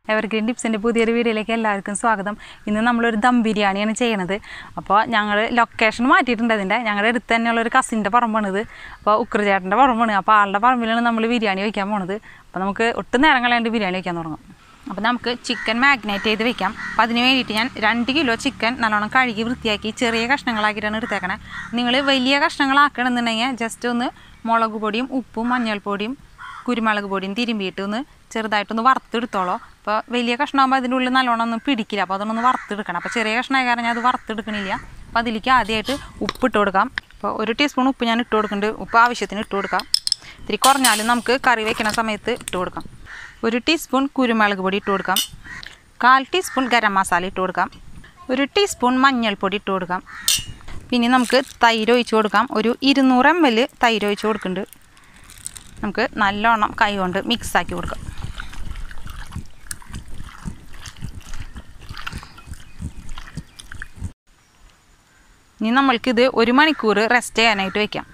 Evergreen ടിപ്സിൻ്റെ പുതിയൊരു വീഡിയോയിലേക്ക് എല്ലാവർക്കും സ്വാഗതം ഇന്ന് നമ്മളൊരു ദം ബിരിയാണിയാണ് ചെയ്യണത് അപ്പോൾ ഞങ്ങൾ ലൊക്കേഷൻ മാറ്റിയിട്ടുണ്ട് അതിൻ്റെ ഞങ്ങളുടെ അടുത്ത് തന്നെയുള്ള ഒരു കസിൻ്റെ പറമ്പാണിത് അപ്പോൾ ഉക്രചേട്ടൻ്റെ പറമ്പാണ് അപ്പോൾ ആളുടെ പറമ്പിലാണ് നമ്മൾ ബിരിയാണി വയ്ക്കാൻ പോണത് അപ്പോൾ നമുക്ക് ഒട്ടും നേരം കളയാണ്ട് ബിരിയാണി വയ്ക്കാൻ തുടങ്ങും അപ്പോൾ നമുക്ക് ചിക്കൻ മാഗ്നേറ്റ് ചെയ്ത് വെക്കാം അപ്പോൾ അതിന് വേണ്ടിയിട്ട് ഞാൻ രണ്ട് കിലോ ചിക്കൻ നല്ലോണം കഴുകി വൃത്തിയാക്കി ചെറിയ കഷ്ണങ്ങളാക്കിയിട്ടാണ് എടുത്തേക്കണേ നിങ്ങൾ വലിയ കഷ്ണങ്ങളാക്കണമെന്നുണ്ടെങ്കിൽ ജസ്റ്റ് ഒന്ന് മുളക് പൊടിയും ഉപ്പും മഞ്ഞൾപ്പൊടിയും കുരുമുളക് പൊടിയും തിരുമ്പിയിട്ട് ഒന്ന് ചെറുതായിട്ടൊന്ന് വറുത്തെടുത്തോളൂ അപ്പോൾ വലിയ കഷ്ണമാകുമ്പോൾ അതിൻ്റെ ഉള്ളിൽ നല്ലോണം ഒന്നും പിടിക്കില്ല അപ്പോൾ അതൊന്നൊന്ന് വറുത്തെടുക്കണം അപ്പോൾ ചെറിയ കഷ്ണമായ കാരണം ഞാൻ അത് വറുത്തെടുക്കണില്ല അപ്പോൾ അതിലേക്ക് ആദ്യമായിട്ട് ഉപ്പ് ഇട്ട് കൊടുക്കാം അപ്പോൾ ഒരു ടീസ്പൂൺ ഉപ്പ് ഞാൻ ഇട്ട് കൊടുക്കുന്നുണ്ട് ഉപ്പ് ആവശ്യത്തിന് ഇട്ട് കൊടുക്കാം ഇത്തിരി കുറഞ്ഞാലും നമുക്ക് കറി വെക്കുന്ന സമയത്ത് ഇട്ട് കൊടുക്കാം ഒരു ടീസ്പൂൺ കുരുമുളക് പൊടി ഇട്ട് കൊടുക്കാം കാൽ ടീസ്പൂൺ ഗരം മസാല ഇട്ട് കൊടുക്കാം ഒരു ടീസ്പൂൺ മഞ്ഞൾപ്പൊടി ഇട്ട് കൊടുക്കാം പിന്നെ നമുക്ക് തൈര് ഒഴിച്ച് കൊടുക്കാം ഒരു ഇരുന്നൂറ് എം എൽ തൈര് ഒഴിച്ച് കൊടുക്കുന്നുണ്ട് നമുക്ക് നല്ലോണം കൈ കൊണ്ട് മിക്സാക്കി കൊടുക്കാം ഇനി നമ്മൾക്കിത് ഒരു മണിക്കൂർ റെസ്റ്റ് ചെയ്യാനായിട്ട് വെക്കാം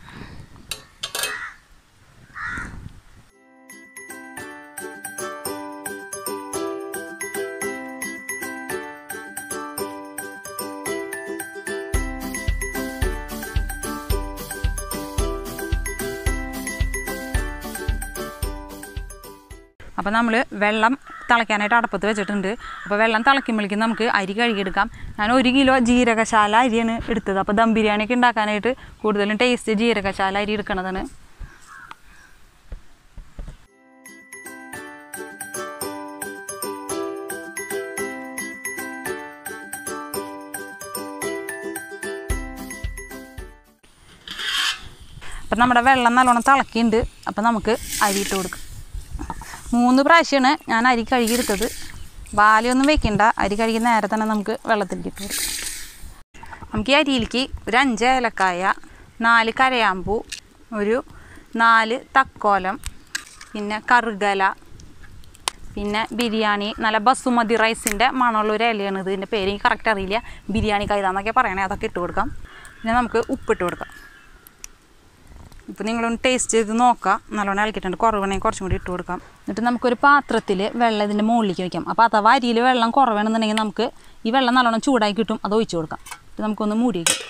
അപ്പോൾ നമ്മൾ വെള്ളം തിളയ്ക്കാനായിട്ട് അടപ്പത്ത് വെച്ചിട്ടുണ്ട് അപ്പോൾ വെള്ളം തിളയ്ക്കുമ്പോഴേക്കും നമുക്ക് അരി കഴുകിയെടുക്കാം ഞാൻ ഒരു കിലോ ജീരകശാല അരിയാണ് എടുത്തത് അപ്പോൾ ദം ബിരിയാണിയൊക്കെ ഉണ്ടാക്കാനായിട്ട് കൂടുതലും ടേസ്റ്റ് ജീരകശാല അരി എടുക്കണതാണ് അപ്പം നമ്മുടെ വെള്ളം നല്ലോണം തിളക്കിയിട്ടുണ്ട് അപ്പം നമുക്ക് അരി ഇട്ട് കൊടുക്കാം മൂന്ന് പ്രാവശ്യമാണ് ഞാൻ അരി കഴുകിയെടുത്തത് വാലയൊന്നും വെക്കണ്ട അരി കഴുകി നേരെ തന്നെ നമുക്ക് വെള്ളത്തിലേക്ക് ഇട്ട് കൊടുക്കാം നമുക്ക് ഈ അരിയിലേക്ക് ഒരു അഞ്ച് ഏലക്കായ നാല് കരയാമ്പൂ ഒരു നാല് തക്കോലം പിന്നെ കറുകല പിന്നെ ബിരിയാണി നല്ല ബസുമതി റൈസിൻ്റെ മണമുള്ള ഒരു ഇലയാണ് ഇത് ഇതിൻ്റെ പേര് എനിക്ക് കറക്റ്റ് അറിയില്ല ബിരിയാണി കൈതാന്നൊക്കെ പറയണേ അതൊക്കെ ഇട്ട് കൊടുക്കാം പിന്നെ നമുക്ക് ഉപ്പിട്ട് കൊടുക്കാം ഇപ്പോൾ നിങ്ങളൊന്ന് ടേസ്റ്റ് ചെയ്ത് നോക്കാം നല്ലോണം ഇളക്കിയിട്ടുണ്ട് കുറവാണെങ്കിൽ കുറച്ചും കൂടി ഇട്ട് കൊടുക്കാം എന്നിട്ട് നമുക്കൊരു പാത്രത്തിൽ വെള്ളം ഇതിൻ്റെ മുകളിലേക്ക് വയ്ക്കാം അപ്പോൾ അഥവാ അരിയിൽ വെള്ളം കുറവാണെന്നുണ്ടെങ്കിൽ നമുക്ക് ഈ വെള്ളം നല്ലോണം ചൂടായി കിട്ടും അത് ഒഴിച്ച് കൊടുക്കാം എന്നിട്ട് നമുക്കൊന്ന് മൂടി വയ്ക്കാം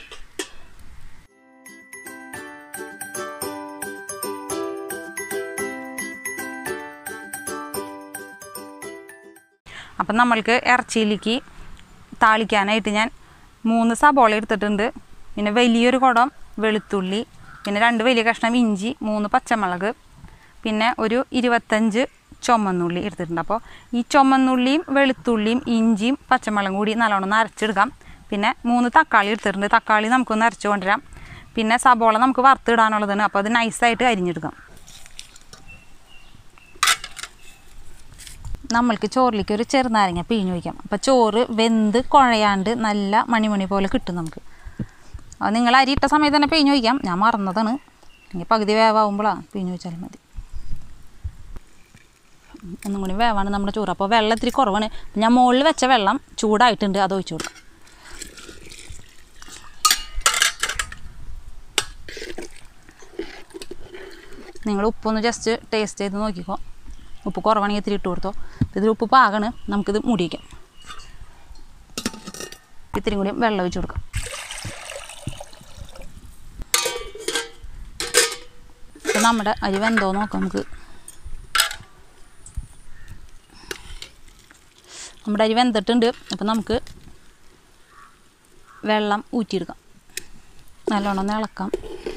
അപ്പം നമ്മൾക്ക് ഇറച്ചിയിലേക്ക് താളിക്കാനായിട്ട് ഞാൻ മൂന്ന് സബോള എടുത്തിട്ടുണ്ട് പിന്നെ വലിയൊരു കുടം വെളുത്തുള്ളി പിന്നെ രണ്ട് വലിയ കഷ്ണം ഇഞ്ചി മൂന്ന് പച്ചമുളക് പിന്നെ ഒരു ഇരുപത്തഞ്ച് ചുമന്നുള്ളി എടുത്തിട്ടുണ്ട് അപ്പോൾ ഈ ചുമന്നുള്ളിയും വെളുത്തുള്ളിയും ഇഞ്ചിയും പച്ചമുളകും കൂടി നല്ലോണം ഒന്ന് അരച്ചെടുക്കാം പിന്നെ മൂന്ന് തക്കാളി എടുത്തിട്ടുണ്ട് തക്കാളി നമുക്കൊന്ന് അരച്ച് കൊണ്ടുവരാം പിന്നെ സബോള നമുക്ക് വറുത്തിടാനുള്ളതാണ് അപ്പോൾ അത് നൈസായിട്ട് അരിഞ്ഞെടുക്കാം നമ്മൾക്ക് ചോറിലേക്ക് ഒരു ചെറുനാരങ്ങ പിഴിഞ്ഞ് വയ്ക്കാം അപ്പോൾ ചോറ് വെന്ത് കുഴയാണ്ട് നല്ല മണിമണി പോലെ കിട്ടും നമുക്ക് അത് നിങ്ങൾ അരി ഇട്ട സമയത്ത് തന്നെ പിഴിഞ്ഞ് വയ്ക്കാം ഞാൻ മറന്നതാണ് ഇനി പകുതി വേവാകുമ്പോഴാണ് പിഴിഞ്ഞ് വെച്ചാൽ മതി ഒന്നും കൂടി വേവാണ് നമ്മുടെ ചോറ് അപ്പോൾ വെള്ളം ഇത്തിരി കുറവാണ് ഞാൻ മുകളിൽ വെച്ച വെള്ളം ചൂടായിട്ടുണ്ട് അത് ഒഴിച്ചു കൊടുക്കാം നിങ്ങൾ ഉപ്പൊന്ന് ജസ്റ്റ് ടേസ്റ്റ് ചെയ്ത് നോക്കിക്കോ ഉപ്പ് കുറവാണെങ്കിൽ ഇത്തിരി ഇട്ട് കൊടുത്തോ ഇതിൽ ഉപ്പ് പാകണ് നമുക്കിത് മുടിയിക്കാം ഇത്തിരി കൂടി വെള്ളം ഒഴിച്ച് കൊടുക്കാം അപ്പം നമ്മുടെ അരി വെന്തോ നോക്കാം നമുക്ക് നമ്മുടെ അരി വെന്തിട്ടുണ്ട് അപ്പം നമുക്ക് വെള്ളം ഊറ്റിയെടുക്കാം നല്ലോണം ഒന്ന് ഇളക്കാം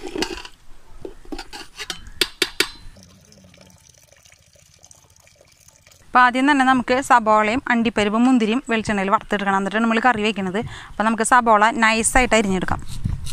അപ്പോൾ ആദ്യം തന്നെ നമുക്ക് സബോളയും അണ്ടിപ്പരിപ്പും മുന്തിരിയും വെളിച്ചെണ്ണയിൽ വറുത്തെടുക്കണം എന്നിട്ട് നമ്മൾ കറി വയ്ക്കുന്നത് അപ്പോൾ നമുക്ക് സബോള നൈസായിട്ട് അരിഞ്ഞെടുക്കാം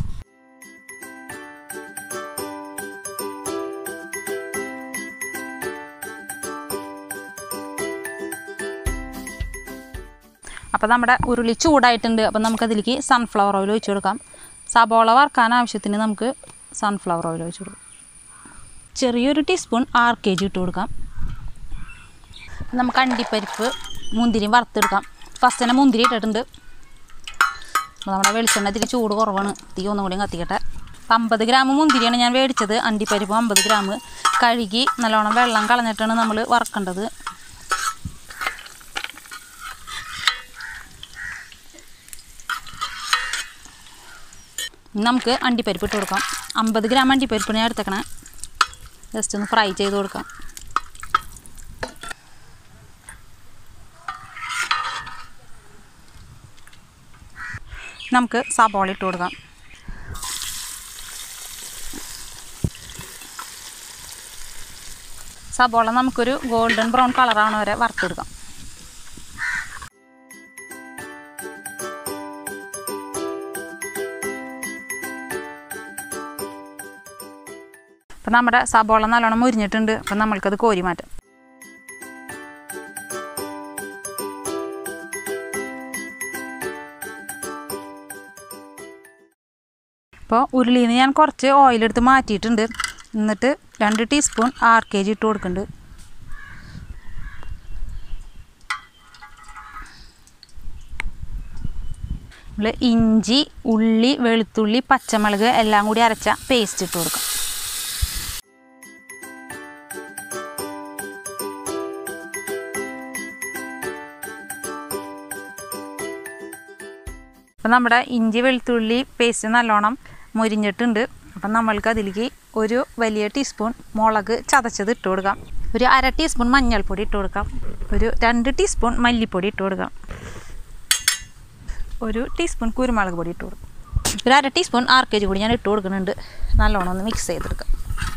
അപ്പോൾ നമ്മുടെ ഉരുളി ചൂടായിട്ടുണ്ട് അപ്പോൾ നമുക്കതിലേക്ക് സൺഫ്ലവർ ഓയിൽ ഒഴിച്ച് കൊടുക്കാം സബോള വറുക്കാൻ ആവശ്യത്തിന് നമുക്ക് സൺഫ്ലവർ ഓയിൽ ഒഴിച്ച് കൊടുക്കാം ചെറിയൊരു ടീസ്പൂൺ ആർ കെ ജി ഇട്ട് കൊടുക്കാം നമുക്ക് അണ്ടിപ്പരിപ്പ് മുന്തിരിയും വറുത്തെടുക്കാം ഫസ്റ്റ് തന്നെ മുന്തിരി ഇട്ടിട്ടുണ്ട് അപ്പോൾ നമ്മുടെ വെളിച്ചെണ്ണ ഇത്തിരി ചൂട് കുറവാണ് തീ ഒന്നും കൂടി കത്തിക്കട്ടെ അപ്പം അമ്പത് ഗ്രാം മുന്തിരിയാണ് ഞാൻ മേടിച്ചത് അണ്ടിപ്പരിപ്പ് അമ്പത് ഗ്രാം കഴുകി നല്ലോണം വെള്ളം കളഞ്ഞിട്ടാണ് നമ്മൾ വറക്കേണ്ടത് ഇനി നമുക്ക് അണ്ടിപ്പരിപ്പ് ഇട്ട് കൊടുക്കാം അമ്പത് ഗ്രാം അണ്ടിപ്പരിപ്പ് ഞാൻ എടുത്തേക്കണേ ജസ്റ്റ് ഒന്ന് ഫ്രൈ ചെയ്ത് കൊടുക്കാം നമുക്ക് സബോള ഇട്ട് കൊടുക്കാം സബോള നമുക്കൊരു ഗോൾഡൻ ബ്രൗൺ കളറാണ് വരെ വറുത്തെടുക്കാം അപ്പം നമ്മുടെ സബോള നല്ലോണം മുരിഞ്ഞിട്ടുണ്ട് അപ്പം നമ്മൾക്കത് കോരി മാറ്റാം അപ്പോൾ ഉരുളിയിൽ നിന്ന് ഞാൻ കുറച്ച് ഓയിലെടുത്ത് മാറ്റിയിട്ടുണ്ട് എന്നിട്ട് രണ്ട് ടീസ്പൂൺ ആർ കെ ജി ഇട്ട് കൊടുക്കുന്നുണ്ട് നമ്മൾ ഇഞ്ചി ഉള്ളി വെളുത്തുള്ളി പച്ചമുളക് എല്ലാം കൂടി അരച്ച പേസ്റ്റ് ഇട്ട് കൊടുക്കാം അപ്പം നമ്മുടെ ഇഞ്ചി വെളുത്തുള്ളി പേസ്റ്റ് നല്ലോണം മുരിഞ്ഞിട്ടുണ്ട് അപ്പം നമ്മൾക്ക് അതിലേക്ക് ഒരു വലിയ ടീസ്പൂൺ മുളക് ചതച്ചത് ഇട്ട് കൊടുക്കാം ഒരു അര ടീസ്പൂൺ മഞ്ഞൾപ്പൊടി ഇട്ട് കൊടുക്കാം ഒരു രണ്ട് ടീസ്പൂൺ മല്ലിപ്പൊടി ഇട്ട് കൊടുക്കാം ഒരു ടീസ്പൂൺ കുരുമുളക് പൊടി ഇട്ട് കൊടുക്കും ഒരു അര ടീസ്പൂൺ ആർ കെ ജി കൂടി ഞാൻ ഇട്ട് കൊടുക്കുന്നുണ്ട് നല്ലോണം ഒന്ന് മിക്സ് ചെയ്തെടുക്കാം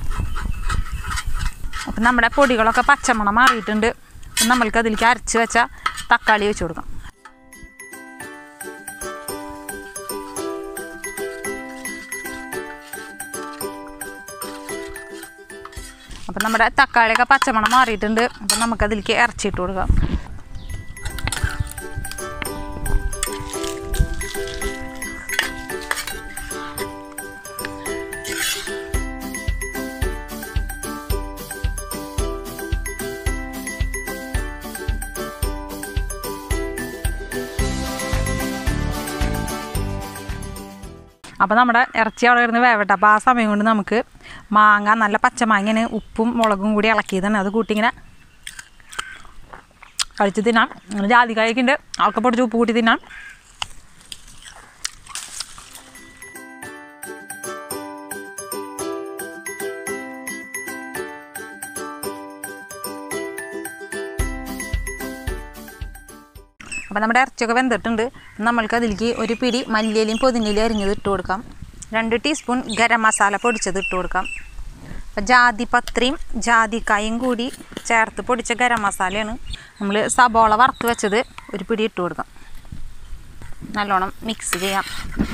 അപ്പം നമ്മുടെ പൊടികളൊക്കെ പച്ചമണം മാറിയിട്ടുണ്ട് അപ്പം നമ്മൾക്ക് അതിലേക്ക് അരച്ച് വെച്ച തക്കാളി വെച്ച് കൊടുക്കാം അപ്പം നമ്മുടെ തക്കാളിയൊക്കെ പച്ചമണം മാറിയിട്ടുണ്ട് അപ്പം നമുക്കതിലേക്ക് ഇറച്ചിട്ട് കൊടുക്കാം അപ്പോൾ നമ്മുടെ ഇറച്ചി അവിടെ ഇരുന്ന് വേവട്ടെ അപ്പോൾ ആ സമയം കൊണ്ട് നമുക്ക് മാങ്ങ നല്ല പച്ചമാങ്ങനെ ഉപ്പും മുളകും കൂടി ഇളക്കിയതാണ് അത് കൂട്ടി ഇങ്ങനെ കഴിച്ച് തിന്നാം അങ്ങനെ ജാതിക്കായൊക്കെ ഉണ്ട് ആൾക്ക് പൊടിച്ച് ഉപ്പ് കൂട്ടി തിന്നാം അപ്പോൾ നമ്മുടെ ഇറച്ചിയൊക്കെ വെന്തിട്ടുണ്ട് നമ്മൾക്ക് അതിലേക്ക് ഒരു പിടി മല്ലിയിലയും പൊതിനയിലും അരിഞ്ഞത് ഇട്ട് കൊടുക്കാം രണ്ട് ടീസ്പൂൺ ഗരം മസാല പൊടിച്ചത് ഇട്ട് കൊടുക്കാം അപ്പോൾ ജാതിപത്രിയും ജാതിക്കായും കൂടി ചേർത്ത് പൊടിച്ച ഗരം മസാലയാണ് നമ്മൾ സബോള വറുത്ത് വെച്ചത് ഒരു പിടി ഇട്ട് കൊടുക്കാം നല്ലോണം മിക്സ് ചെയ്യാം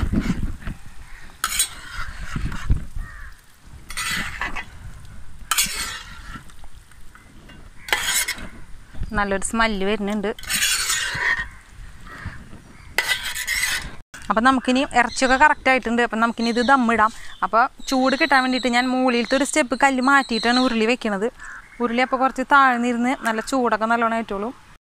നല്ലൊരു സ്മെല്ല് വരുന്നുണ്ട് അപ്പം നമുക്കിനി ഇറച്ചിയൊക്കെ കറക്റ്റ് ആയിട്ടുണ്ട് അപ്പം നമുക്കിനി ഇത് ദമ്മിടാം അപ്പോൾ ചൂട് കിട്ടാൻ വേണ്ടിയിട്ട് ഞാൻ മുകളിലത്തെ ഒരു സ്റ്റെപ്പ് കല്ല് മാറ്റിയിട്ടാണ് ഉരുളി വെക്കുന്നത് ഉരുളി അപ്പോൾ കുറച്ച് താഴ്ന്നിരുന്ന് നല്ല ചൂടൊക്കെ നല്ലോണം ആയിട്ടുള്ളൂ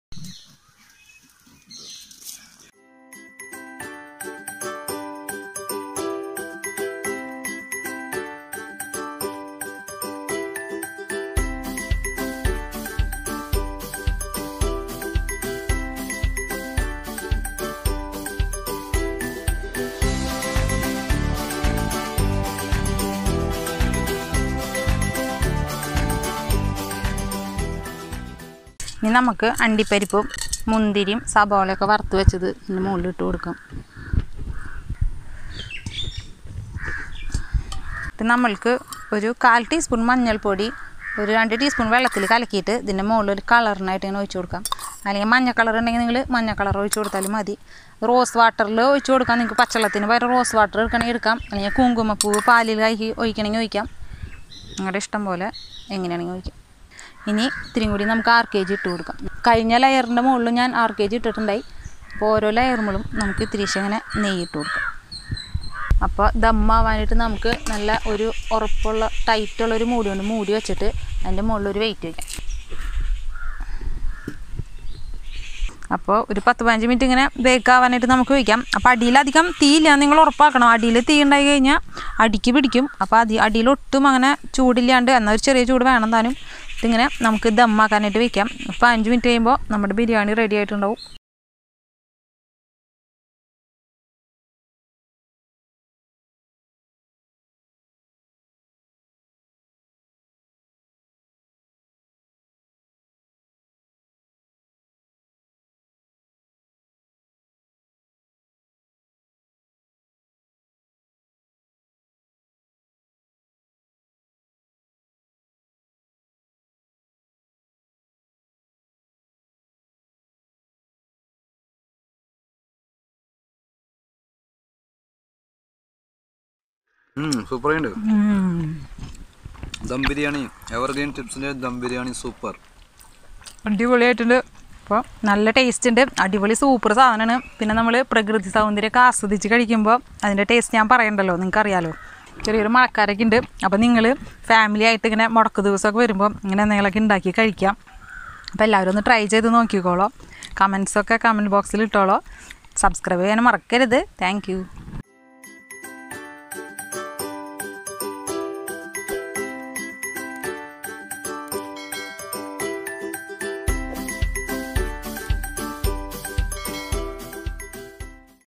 ഇനി നമുക്ക് അണ്ടിപ്പരിപ്പും മുന്തിരിയും സബോളയൊക്കെ വറുത്ത് വെച്ചത് ഇതിന് മുകളിൽ ഇട്ട് കൊടുക്കാം ഇത് നമ്മൾക്ക് ഒരു കാൽ ടീസ്പൂൺ മഞ്ഞൾപ്പൊടി ഒരു രണ്ട് ടീസ്പൂൺ വെള്ളത്തിൽ കലക്കിയിട്ട് ഇതിൻ്റെ മുകളിൽ ഒരു കളറിനായിട്ട് ഇങ്ങനെ ഒഴിച്ച് കൊടുക്കാം അല്ലെങ്കിൽ മഞ്ഞ കളർ ഉണ്ടെങ്കിൽ നിങ്ങൾ മഞ്ഞ കളർ ഒഴിച്ച് കൊടുത്താലും മതി റോസ് വാട്ടറിൽ ഒഴിച്ച് കൊടുക്കാം നിങ്ങൾക്ക് പച്ചവെള്ളത്തിന് പകരം റോസ് വാട്ടർ എടുക്കണമെങ്കിൽ എടുക്കാം അല്ലെങ്കിൽ കുങ്കുമപ്പൂവ് പാലിൽ കഴുകി ഒഴിക്കണമെങ്കിൽ ഒഴിക്കാം നിങ്ങളുടെ ഇഷ്ടം പോലെ എങ്ങനെയാണെങ്കിൽ ഒഴിക്കാം ഇനി ഇത്തിരിയും കൂടി നമുക്ക് ആർ കെ ജി ഇട്ട് കൊടുക്കാം കഴിഞ്ഞ ലെയറിൻ്റെ മുകളിൽ ഞാൻ ആർ കെ ജി ഇട്ടിട്ടുണ്ടായി അപ്പോൾ ഓരോ ലെയറുമ്പോഴും നമുക്ക് ഇത്തിരിശം ഇങ്ങനെ നെയ്യ് ഇട്ട് കൊടുക്കാം അപ്പോൾ ദമ്മാവാനായിട്ട് നമുക്ക് നല്ല ഒരു ഉറപ്പുള്ള ടൈറ്റുള്ള ഒരു മൂടി കൊണ്ട് മൂടി വെച്ചിട്ട് അതിൻ്റെ മുകളിൽ ഒരു വെയിറ്റ് വയ്ക്കാം അപ്പോൾ ഒരു പത്ത് പതിനഞ്ച് മിനിറ്റ് ഇങ്ങനെ ബേക്ക് ആവാനായിട്ട് നമുക്ക് വയ്ക്കാം അപ്പോൾ അടിയിലധികം തീയില്ല നിങ്ങൾ ഉറപ്പാക്കണം അടിയിൽ തീ ഉണ്ടായി കഴിഞ്ഞാൽ അടിക്ക് പിടിക്കും അപ്പോൾ അതി അടിയിൽ ഒട്ടും അങ്ങനെ ചൂടില്ലാണ്ട് എന്നാൽ ഒരു ചെറിയ ചൂട് വേണം താനും ഇതിങ്ങനെ നമുക്ക് ദമ്മാക്കാനായിട്ട് വയ്ക്കാം അപ്പോൾ അഞ്ച് മിനിറ്റ് കഴിയുമ്പോൾ നമ്മുടെ ബിരിയാണി റെഡി ആയിട്ടുണ്ടാവും സൂപ്പറായിട്ടുണ്ട് ഉം. ദം ബിരിയാണി എവർഗ്രീൻ ടിപ്സിൻ്റെ ദം ബിരിയാണി സൂപ്പർ അടിപൊളിയായിട്ടുണ്ട് അപ്പോൾ നല്ല ടേസ്റ്റ് ഉണ്ട് അടിപൊളി സൂപ്പർ സാധനമാണ് പിന്നെ നമ്മൾ പ്രകൃതി സൗന്ദര്യമൊക്കെ ആസ്വദിച്ച് കഴിക്കുമ്പോൾ അതിൻ്റെ ടേസ്റ്റ് ഞാൻ പറയണ്ടല്ലോ നിങ്ങൾക്ക് അറിയാലോ ചെറിയൊരു മഴക്കാരൊക്കെ ഉണ്ട് അപ്പോൾ നിങ്ങൾ ഫാമിലി ആയിട്ട് ഇങ്ങനെ മുടക്ക് ദിവസമൊക്കെ വരുമ്പോൾ ഇങ്ങനെ എന്തെങ്കിലുമൊക്കെ ഉണ്ടാക്കി കഴിക്കാം അപ്പോൾ എല്ലാവരും ഒന്ന് ട്രൈ ചെയ്ത് നോക്കിക്കോളോ കമൻസൊക്കെ കമൻറ്റ് ബോക്സിൽ ഇട്ടോളോ സബ്സ്ക്രൈബ് ചെയ്യാൻ മറക്കരുത് താങ്ക്